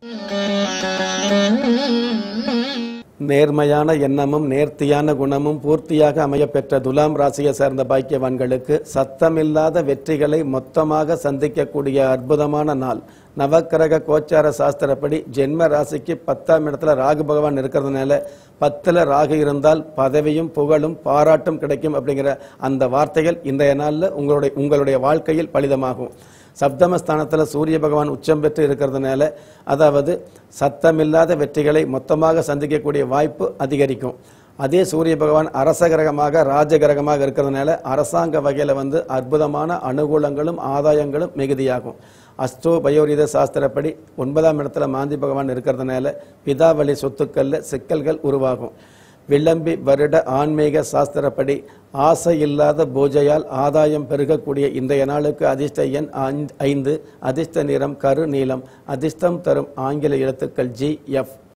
நேர்மையான எண்ணமும் நேர்த்தியான குணமும் பூர்த்தியாக அமையப்பெற்ற துலாம் ராசியை சேர்ந்த பாக்கியவான்களுக்கு சத்தமில்லாத வெற்றிகளை மொத்தமாக சந்திக்கக்கூடிய அற்புதமான நாள் நவக்கிரக கோச்சார சாஸ்திரப்படி ஜென்ம ராசிக்கு பத்தாம் இடத்துல ராகு பகவான் இருக்கிறதுனால பத்துல ராகு இருந்தால் பதவியும் புகழும் பாராட்டும் கிடைக்கும் அப்படிங்கிற அந்த வார்த்தைகள் இன்றைய நாளில் உங்களுடைய உங்களுடைய வாழ்க்கையில் பலிதமாகும் சப்தமஸ்தானத்தில் சூரிய பகவான் உச்சம் பெற்று இருக்கிறதுனால அதாவது சத்தமில்லாத வெற்றிகளை மொத்தமாக சந்திக்கக்கூடிய வாய்ப்பு அதிகரிக்கும் அதே சூரிய பகவான் அரச கிரகமாக ராஜ கிரகமாக இருக்கிறதுனால அரசாங்க வகையில் வந்து அற்புதமான அனுகூலங்களும் ஆதாயங்களும் மிகுதியாகும் அஸ்தோ பயோரித சாஸ்திரப்படி ஒன்பதாம் இடத்துல மாந்தி பகவான் இருக்கிறதுனால பிதாவளி சொத்துக்கள்ல சிக்கல்கள் உருவாகும் விளம்பி வருட ஆன்மீக சாஸ்திரப்படி ஆசை இல்லாத பூஜையால் ஆதாயம் பெருகக்கூடிய இன்றைய நாளுக்கு அதிர்ஷ்ட எண் ஐந்து- ஐந்து அதிர்ஷ்ட நிறம் கரு நீலம் அதிர்ஷ்டம் தரும் ஆங்கில எழுத்துக்கள் ஜி எஃப்